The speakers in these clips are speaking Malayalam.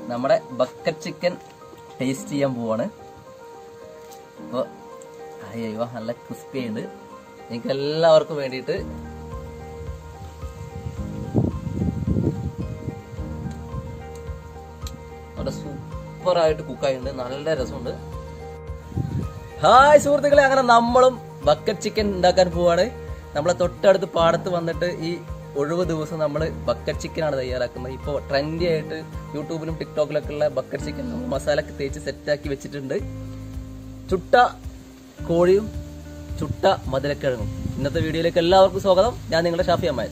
നമ്മുടെ ബക്കറ്റ് ചിക്കൻ ടേസ്റ്റ് ചെയ്യാൻ പോവാണ് അപ്പോൾ അയ്യോ നല്ല ക്രിസ്പി ഉണ്ട് നിങ്ങൾക്ക് എല്ലാവർക്കും വേണ്ടിയിട്ട് അവിടെ സൂപ്പറായിട്ട് കുക്കായിട്ടുണ്ട് നല്ല രസമുണ്ട് ഹായ് സുഹൃത്തുക്കളെ അങ്ങനെ നമ്മളും ബക്കറ്റ് ചിക്കൻ ഉണ്ടാക്കാൻ പോവാണ് നമ്മളെ തൊട്ടടുത്ത് പാടത്ത് വന്നിട്ട് ഈ ഒഴിവ് ദിവസം നമ്മൾ ബക്കറ്റ് ചിക്കനാണ് തയ്യാറാക്കുന്നത് ഇപ്പോൾ ട്രെൻഡി ആയിട്ട് യൂട്യൂബിലും ടിക്ടോക്കിലൊക്കെ ഉള്ള ബക്കറ്റ് ചിക്കൻ നമ്മൾ മസാലയൊക്കെ തേച്ച് സെറ്റാക്കി വെച്ചിട്ടുണ്ട് ചുട്ട കോഴിയും ചുട്ട മധുരക്കിഴങ്ങും ഇന്നത്തെ വീഡിയോയിലേക്ക് എല്ലാവർക്കും സ്വാഗതം ഞാൻ നിങ്ങളുടെ ഷാഫി അമ്മാൻ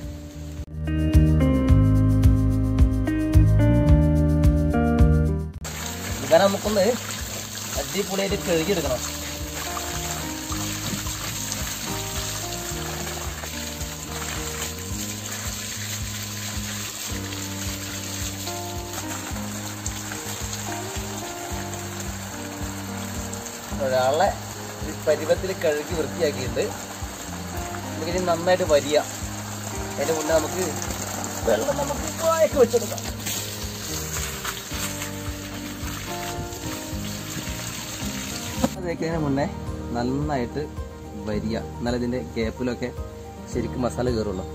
ഇവരെ നമുക്കൊന്ന് അടിപൊളിയായിട്ട് കഴുകിയെടുക്കണം ഒരാളെ ഈ പരുവത്തിൽ കഴുകി വൃത്തിയാക്കിയിട്ട് നമുക്കിനി നന്നായിട്ട് വരിക അതിന്റെ മുന്നേ നമുക്ക് വെള്ളം നമുക്ക് വായൊക്കെ വെച്ചെടുക്കാം അത് തേക്കുന്നതിന് മുന്നേ നന്നായിട്ട് വരിക എന്നാലും ഇതിന്റെ ഗ്യാപ്പിലൊക്കെ ശരിക്കും മസാല കയറുള്ളൂ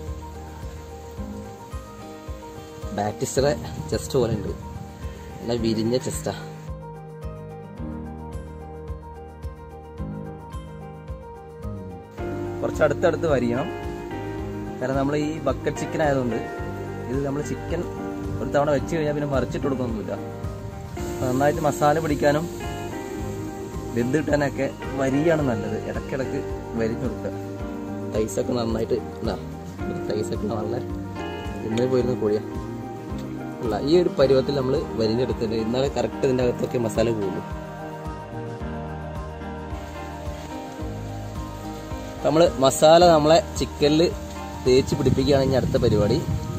ബാറ്റിസ്റ്ററെ ചെസ്റ്റ് പോലെ ഉണ്ട് നല്ല വിരിഞ്ഞ ചെസ്റ്റാ കുറച്ച് അടുത്തടുത്ത് വരിയണം കാരണം നമ്മൾ ഈ ബക്കറ്റ് ചിക്കൻ ആയതുകൊണ്ട് ഇത് നമ്മൾ ചിക്കൻ ഒരു തവണ വെച്ച് കഴിഞ്ഞാൽ പിന്നെ മറിച്ചിട്ട് കൊടുക്കൊന്നുമില്ല നന്നായിട്ട് മസാല പിടിക്കാനും വെന്ത് കിട്ടാനൊക്കെ വരിയാണ് നല്ലത് ഇടയ്ക്കിടയ്ക്ക് വരിഞ്ഞു കൊടുക്കുക തൈസൊക്കെ നന്നായിട്ട് ഇതാ തൈസൊക്കെ നല്ല ഇന്നലെ പോയിരുന്ന കോഴിയാ അല്ല ഈ ഒരു പരുവത്തിൽ നമ്മൾ വരിഞ്ഞെടുത്തിട്ട് എന്നാലേ കറക്റ്റ് ഇതിൻ്റെ അകത്തൊക്കെ മസാല പോകുള്ളൂ നമ്മൾ മസാല നമ്മളെ ചിക്കനിൽ തേച്ച് പിടിപ്പിക്കുകയാണെങ്കിൽ അടുത്ത പരിപാടി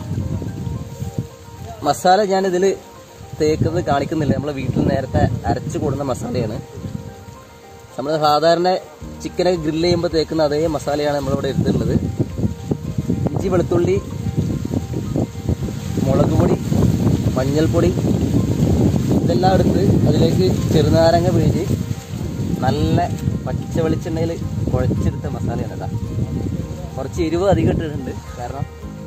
മസാല ഞാൻ ഇതിൽ തേക്കുന്നത് കാണിക്കുന്നില്ല നമ്മളെ വീട്ടിൽ നേരത്തെ അരച്ചു കൊടുക്കുന്ന മസാലയാണ് നമ്മൾ സാധാരണ ചിക്കനൊക്കെ ഗ്രില്ല് ചെയ്യുമ്പോൾ തേക്കുന്ന അതേ മസാലയാണ് നമ്മളിവിടെ എടുത്തിട്ടുള്ളത് ഇഞ്ചി വെളുത്തുള്ളി മുളക് പൊടി മഞ്ഞൾപ്പൊടി ഇതെല്ലാം എടുത്ത് അതിലേക്ക് ചെറുനാരങ്ങ പിഴിഞ്ഞ് നല്ല പച്ച വെളിച്ചെണ്ണയിൽ കുഴച്ചെടുത്ത മസാലയാണ് കേട്ടോ കുറച്ച് എരിവ് അധികം ഇട്ടിട്ടുണ്ട് കാരണം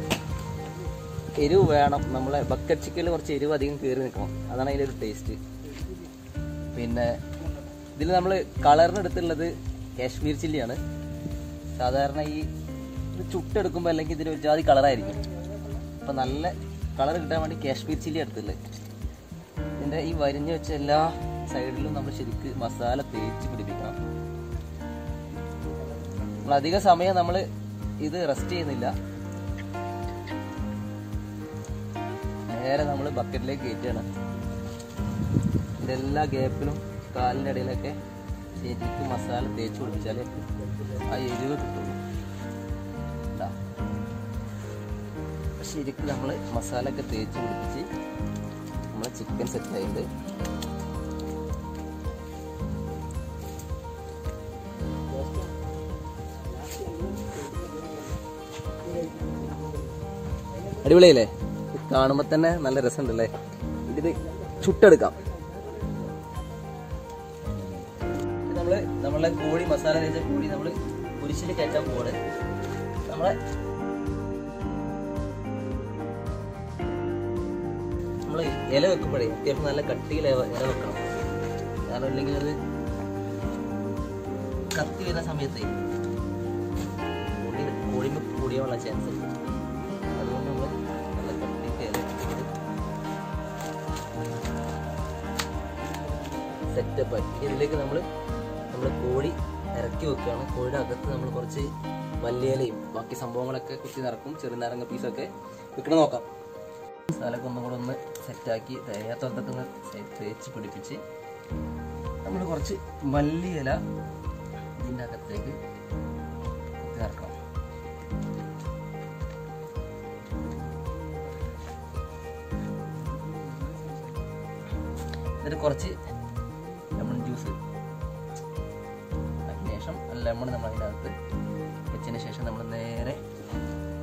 എരിവ് വേണം നമ്മളെ ബക്കറ്റ് ചിക്കനിൽ കുറച്ച് എരിവ് അധികം കയറി നിൽക്കണം അതാണ് അതിലൊരു ടേസ്റ്റ് പിന്നെ ഇതിൽ നമ്മൾ കളറിന് എടുത്തുള്ളത് കാശ്മീർ ചില്ലിയാണ് സാധാരണ ഈ ഇത് ചുട്ടെടുക്കുമ്പോൾ അല്ലെങ്കിൽ ഇതിന് ഒരു ജാതി കളറായിരിക്കും അപ്പം നല്ല കളർ കിട്ടാൻ വേണ്ടി കാശ്മീർ ചില്ലി എടുത്തുള്ളത് ഇതിൻ്റെ ഈ വരിഞ്ഞ് വെച്ച എല്ലാ സൈഡിലും നമ്മൾ ശരിക്ക് മസാല തേച്ച് പിടിപ്പിക്കണം നമ്മൾ അധിക സമയം നമ്മൾ ഇത് റെസ്റ്റ് ചെയ്യുന്നില്ല നേരെ നമ്മൾ ബക്കറ്റിലേക്ക് കയറ്റുകയാണ് ഇതെല്ലാ ഗ്യാപ്പിലും കാലിൻ്റെ ഇടയിലൊക്കെ ശരിക്കും മസാല തേച്ച് പിടിപ്പിച്ചാലേ ആ എരിവ് കിട്ടുള്ളൂ ഇതാ. ശരിക്കും നമ്മൾ മസാല ഒക്കെ തേച്ച് പിടിപ്പിച്ച് നമ്മൾ ചിക്കൻ സെറ്റ് ആയിട്ടുണ്ട് അടിപൊളിയല്ലേ ഇത് കാണുമ്പോ തന്നെ നല്ല രസമുണ്ടല്ലേ ഇതിത് ചുട്ടെടുക്കാം ഇത് നമ്മള് നമ്മളെ കോഴി മസാല തേച്ച കോഴി നമ്മള് കുരിശിൽ കയറ്റാൻ പോവാണ് നമ്മളെ നമ്മള് ഇല വെക്കുമ്പോഴേ അത്യാവശ്യം നല്ല കട്ടിയിൽ ഇല ഇല വെക്കണം കാരണം ഇല്ലെങ്കിൽ അത് കത്തി വരുന്ന സമയത്ത് കോഴിമ കൂടിയാനുള്ള ചാൻസ് ഉണ്ട് അതുകൊണ്ട് നമ്മൾ നല്ല കട്ടിക്ക് ഇല വെച്ചിട്ട് സെറ്റപ്പ് ആക്കി ഇതിലേക്ക് നമ്മൾ നമ്മൾ കോഴി ഇറക്കി വെക്കുകയാണ് കോഴിയുടെ അകത്ത് നമ്മൾ കുറച്ച് മല്ലിയിലയും ബാക്കി സംഭവങ്ങളൊക്കെ കുത്തി നിറക്കും ചെറുനാരങ്ങ പീസൊക്കെ വെക്കണം നോക്കാം സ്ഥലമൊക്കെ ഒന്നും കൂടെ ഒന്ന് സെറ്റാക്കി തേയാത്തോട്ടത്തൊക്കെ ഒന്ന് സെ- തേച്ച് പിടിപ്പിച്ച് നമ്മൾ കുറച്ച് മല്ലിയില ഇതിൻ്റെ അകത്തേക്ക് കുത്തി നിറക്കണം എന്നിട്ട് കുറച്ച് ലെമൺ ജ്യൂസ് അതിന് ശേഷം ലെമൺ നമ്മൾ അതിനകത്ത് വെച്ചതിന് ശേഷം നമ്മൾ നേരെ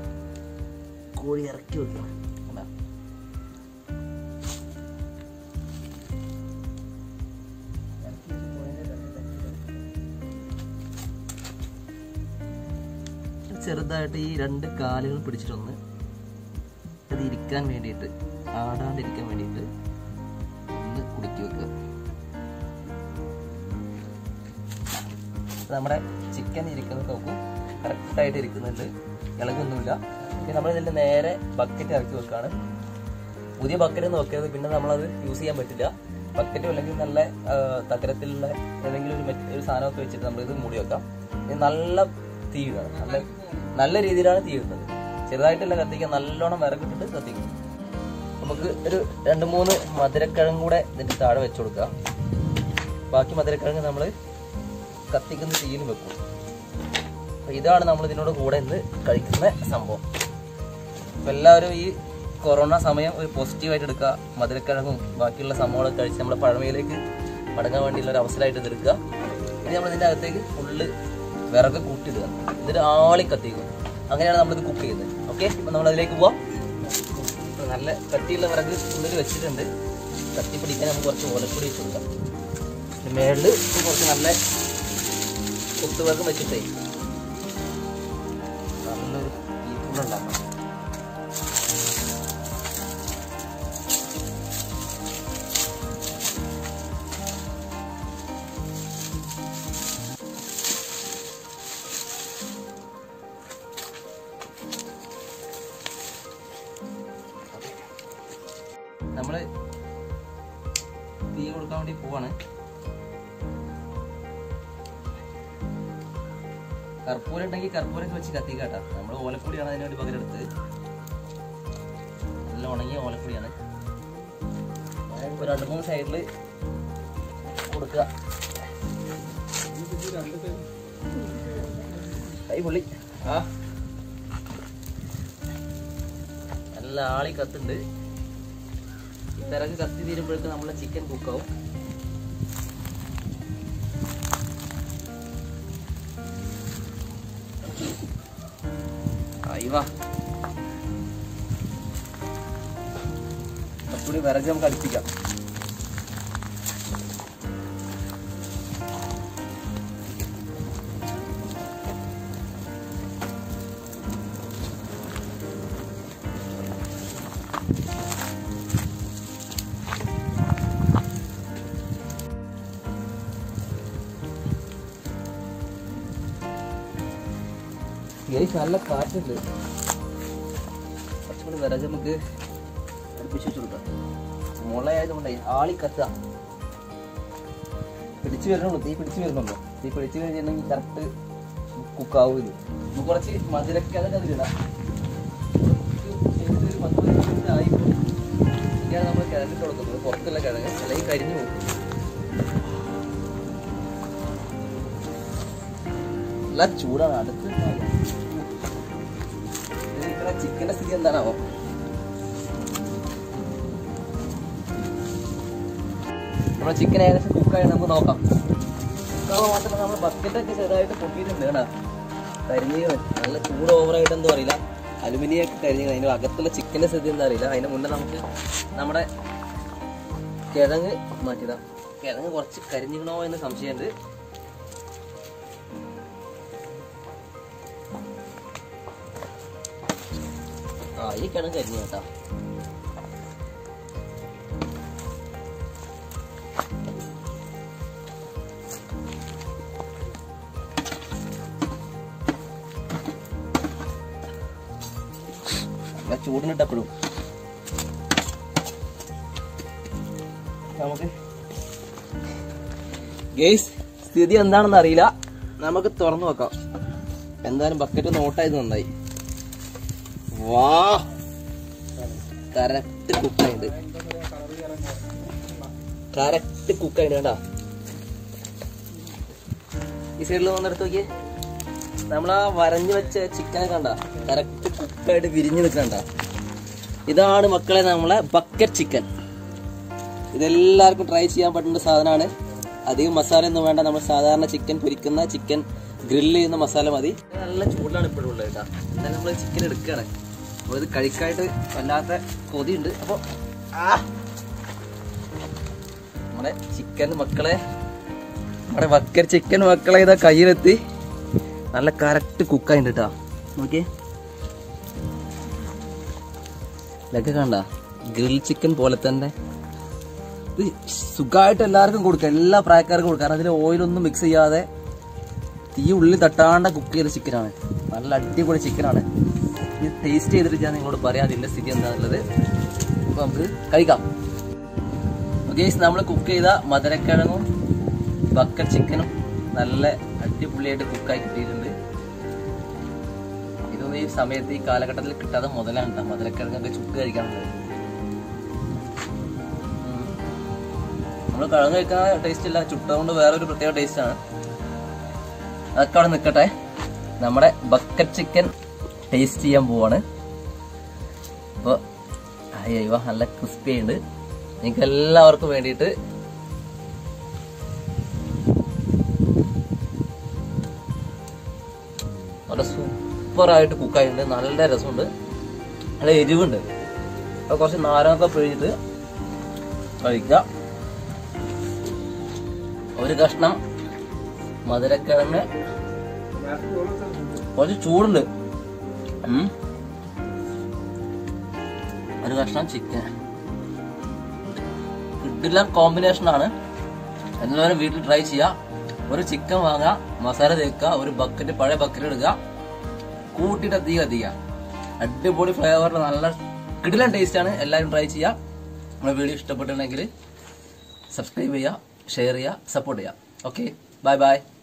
കോഴി ഇറക്കി വെക്കണം കണ്ടാ? ചെറുതായിട്ട് ഈ രണ്ട് കാലുകൾ പിടിച്ചിട്ടൊന്ന് ഇത് ഇരിക്കാൻ വേണ്ടിയിട്ട് ആടാണ്ടിരിക്കാൻ വേണ്ടിയിട്ട് ഒന്ന് കുടുക്കി വെക്കുക ഇത് നമ്മുടെ ചിക്കൻ ഇരിക്കുന്നത് നോക്കും കറക്റ്റായിട്ട് ഇരിക്കുന്നുണ്ട് ഇളകൊന്നുമില്ല പിന്നെ നമ്മൾ ഇതിൻ്റെ നേരെ ബക്കറ്റ് ഇറക്കി വെക്കുകയാണ് പുതിയ ബക്കറ്റ് നോക്കിയത് പിന്നെ നമ്മളത് യൂസ് ചെയ്യാൻ പറ്റില്ല ബക്കറ്റും അല്ലെങ്കിൽ നല്ല ആ, തകരത്തിലുള്ള ഏതെങ്കിലും ഒരു മെറ്റ- ഒരു സാധനമൊക്കെ വെച്ചിട്ട് നമ്മളിത് മൂടി വെക്കാം ഇത് നല്ല തീ ഇടണം നല്ല നല്ല രീതിയിലാണ് തീ ഇടുന്നത് ചെറുതായിട്ടല്ല കത്തിക്കാൻ നല്ലോണം വിറകിട്ടിട്ട് കത്തിക്കും നമുക്ക് ഒരു രണ്ട് മൂന്ന് മധുരക്കിഴങ്ങ് കൂടെ ഇതിൻ്റെ താഴെ വെച്ച് കൊടുക്കാം ബാക്കി മധുരക്കിഴങ്ങ് നമ്മൾ കത്തിക്കുന്ന തീയിൽ വെക്കും അപ്പൊ ഇതാണ് നമ്മൾ ഇതിനോട് കൂടെ ഇന്ന് കഴിക്കുന്ന സംഭവം അപ്പൊ എല്ലാവരും ഈ കൊറോണ സമയം ഒരു പോസിറ്റീവായിട്ട് എടുക്കുക മധുരക്കിഴങ്ങും ബാക്കിയുള്ള സംഭവങ്ങളൊക്കെ കഴിച്ച് നമ്മുടെ പഴമയിലേക്ക് മടങ്ങാൻ വേണ്ടിയുള്ള ഒരു അവസരമായിട്ട് ഇത് എടുക്കുക ഇനി നമ്മൾ ഇതിൻ്റെ അകത്തേക്ക് ഫുള്ള് വിറക് കൂട്ടിയിടുക എന്നിട്ട് ആളി കത്തിക്കും അങ്ങനെയാണ് നമ്മളിത് കുക്ക് ചെയ്യുന്നത് ഓക്കെ അപ്പം നമ്മൾ അതിലേക്ക് പോവാം ഇപ്പൊ നല്ല കട്ടിയുള്ള വിറക് ഉള്ളിൽ വെച്ചിട്ടുണ്ട് കത്തി പിടിക്കാൻ നമുക്ക് കുറച്ച് ഓലപ്പൊടി ഇട്ട് കൊടുക്കാം പിന്നെ മേളിൽ കുറച്ച് നല്ല കുത്തുവിറകും വെച്ചിട്ടേ നല്ലൊരു തീപ്പുണ്ടാക്കണം നമ്മള് തീ കൊടുക്കാൻ വേണ്ടി പോവാണ് കർപ്പൂരം ഉണ്ടെങ്കിൽ കർപ്പൂരൊക്കെ വെച്ച് കത്തിക്കാട്ടാ നമ്മൾ ഓലപ്പൊടിയാണ് അതിന് വേണ്ടി പകരം എടുത്തത് നല്ല ഉണങ്ങിയ ഓലപ്പൊടിയാണ് ഒരു രണ്ട് മൂന്ന് സൈഡിൽ കൊടുക്കുക കൈ പുള്ളി ആ നല്ല ആളി കത്തുണ്ട് ഈ വിറക് കത്തി തീരുമ്പോഴേക്ക് നമ്മളെ ചിക്കൻ കുക്കാവും അയ്യവാ കുറച്ചുകൂടി വിറക് നമുക്ക് അടുപ്പിക്കാം ഗൈസ് നല്ല കാറ്റുണ്ട് കുറച്ചുകൂടി വിറക് നമുക്ക് അടുപ്പിച്ച് വെച്ച് കൊടുക്കാം മുളയായതുകൊണ്ടേ ആളി കത്തുക പിടിച്ചു വരണുള്ളൂ തീ പിടിച്ചു വരുന്നുണ്ടോ തീ പിടിച്ചു കഴിഞ്ഞിട്ടുണ്ടെങ്കിൽ കറക്റ്റ് കുക്കാവും ഇത് നമുക്ക് കുറച്ച് മധുരക്കിഴങ്ങ് അതിലിടാം ഒരു പത്ത് പതിനഞ്ച് മിനിറ്റ് ആയിപ്പോൾ ഇനിയാണ് നമ്മൾ കിഴങ്ങിട്ട് കൊടുക്കുന്നത് പുറത്തുള്ള കിഴങ്ങ് അല്ലെങ്കിൽ കരിഞ്ഞു പോകും നല്ല ചൂടാണ് അടുത്ത് ഇവിടെ ചിക്കന്റെ സ്ഥിതി എന്താണാവോ നമ്മുടെ ചിക്കൻ ഏകദേശം കുക്കായി നമുക്ക് നോക്കാം കുക്കാവ് മാത്രമല്ല നമ്മൾ ബക്കറ്റൊക്കെ ചെറുതായിട്ട് പൊട്ടിയിട്ടുണ്ട് കേട്ടാ കരിഞ്ഞ് നല്ല ചൂട് ഓവറായിട്ട് എന്തോ അറിയില്ല അലുമിനിയം ഒക്കെ കരിഞ്ഞ് അതിൻ്റെ അകത്തുള്ള ചിക്കൻ്റെ സ്ഥിതി എന്താ അറിയില്ല അതിന് മുന്നേ നമുക്ക് നമ്മുടെ കിഴങ്ങ് മാറ്റിയിടാം കിഴങ്ങ് കുറച്ച് കരിഞ്ഞിക്കണോ എന്ന് സംശയമുണ്ട് ആ ഈ കിഴങ്ങ് കരിഞ്ഞു കേട്ടാ നല്ല ചൂടിനിട്ടപ്പോഴും നമുക്ക് ഗേസ് സ്ഥിതി എന്താണെന്ന് അറിയില്ല നമുക്ക് തുറന്നു വെക്കാം എന്തായാലും ബക്കറ്റ് നോട്ടായത് നന്നായി വാ കറക്റ്റ് കുക്കായിട്ട് കറക്റ്റ് കുക്കായിട്ട് കേട്ടാ ഈ സൈഡിൽ വന്നെടുത്ത് നോക്കിയേ നമ്മൾ ആ വരഞ്ഞു വെച്ച ചിക്കനെ കണ്ട കറക്റ്റ് കുക്കായിട്ട് വിരിഞ്ഞു നിൽക്കണ്ട ഇതാണ് മക്കളെ നമ്മളെ ബക്കറ്റ് ചിക്കൻ ഇതെല്ലാവർക്കും ട്രൈ ചെയ്യാൻ പറ്റുന്ന സാധനമാണ് അധികം മസാല ഒന്നും വേണ്ട നമ്മൾ സാധാരണ ചിക്കൻ പൊരിക്കുന്ന ചിക്കൻ ഗ്രില്ല് ചെയ്യുന്ന മസാല മതി ഇത് നല്ല ചൂടിലാണ് ഇപ്പോഴും ഉള്ളത് കേട്ടോ എന്തായാലും നമ്മൾ ചിക്കൻ എടുക്കുകയാണ് അപ്പോൾ ഇത് കഴിക്കായിട്ട് വല്ലാത്ത കൊതിയുണ്ട് അപ്പോൾ നമ്മുടെ ചിക്കൻ മക്കളെ നമ്മുടെ വക്കർ ചിക്കൻ മക്കളെ ഇതാ കയ്യിലെത്തി നല്ല കറക്റ്റ് കുക്കായിട്ട് കേട്ടോ നോക്കിയേ ഇതൊക്കെ കണ്ട ഗ്രിൽ ചിക്കൻ പോലെ തന്നെ ഇത് സുഖമായിട്ട് എല്ലാവർക്കും കൊടുക്കാം എല്ലാ പ്രായക്കാർക്കും കൊടുക്കാം കാരണം അതിൽ ഓയിലൊന്നും മിക്സ് ചെയ്യാതെ തീ ഉള്ളിൽ തട്ടാണ്ട കുക്ക് ചെയ്ത ചിക്കനാണ് നല്ല അടിപൊളി ചിക്കനാണ് ഇത് ടേസ്റ്റ് ചെയ്തിട്ട് ഞാൻ നിങ്ങളോട് പറയാം അതിന്റെ സ്ഥിതി എന്താണുള്ളത് അപ്പൊ നമുക്ക് കഴിക്കാം ഓക്കെ നമ്മൾ കുക്ക് ചെയ്ത മധുരക്കിഴങ്ങും ബക്കറ്റ് ചിക്കനും നല്ല അടിപൊളിയായിട്ട് കുക്കായി കിട്ടിയിട്ടുണ്ട് ഇതൊന്നും ഈ സമയത്ത് ഈ കാലഘട്ടത്തിൽ കിട്ടാതെ മുതലാണ് കേട്ടോ മധുരക്കിഴങ്ങൊക്കെ ചുക്ക് കഴിക്കാനുള്ളത് നമ്മൾ കിഴങ്ങ് കഴിക്കുന്ന ടേസ്റ്റ് ഇല്ല ചുട്ടതുകൊണ്ട് വേറൊരു പ്രത്യേക ടേസ്റ്റ് ആണ് അതൊക്കെ അവിടെ നിൽക്കട്ടെ നമ്മുടെ ബക്കറ്റ് ചിക്കൻ ടേസ്റ്റ് ചെയ്യാൻ പോവാണ് അപ്പോൾ അയ്യോ നല്ല ക്രിസ്പി ഉണ്ട് നിങ്ങൾക്ക് എല്ലാവർക്കും വേണ്ടിയിട്ട് നല്ല സൂപ്പറായിട്ട് കുക്കായിട്ടുണ്ട് നല്ല രസമുണ്ട് നല്ല എരിവുണ്ട് അപ്പോൾ കുറച്ച് നാരങ്ങൊക്കെ പിഴിഞ്ഞിട്ട് കഴിക്കുക ഒരു കഷ്ണം മധുരക്കിഴങ്ങ് കുറച്ച് ചൂടുണ്ട് ഉം. ഒരു കഷ്ണം ചിക്കൻ കിഡില്ല കോമ്പിനേഷൻ ആണ് എല്ലാവരും വീട്ടിൽ ട്രൈ ചെയ്യുക ഒരു ചിക്കൻ വാങ്ങുക മസാല തേക്കുക ഒരു ബക്കറ്റ് പഴയ ബക്കറ്റ് എടുക്കുക കൂട്ടിയിട്ട് തീ കത്തിക്കുക അടിപൊളി ഫ്ലേവറിൽ നല്ല കിടിലൻ ടേസ്റ്റ് ആണ് എല്ലാവരും ട്രൈ ചെയ്യുക നമ്മുടെ വീഡിയോ ഇഷ്ടപ്പെട്ടിട്ടുണ്ടെങ്കിൽ സബ്സ്ക്രൈബ് ചെയ്യുക ഷെയർ ചെയ്യുക സപ്പോർട്ട് ചെയ്യുക ഓക്കെ ബൈ ബൈ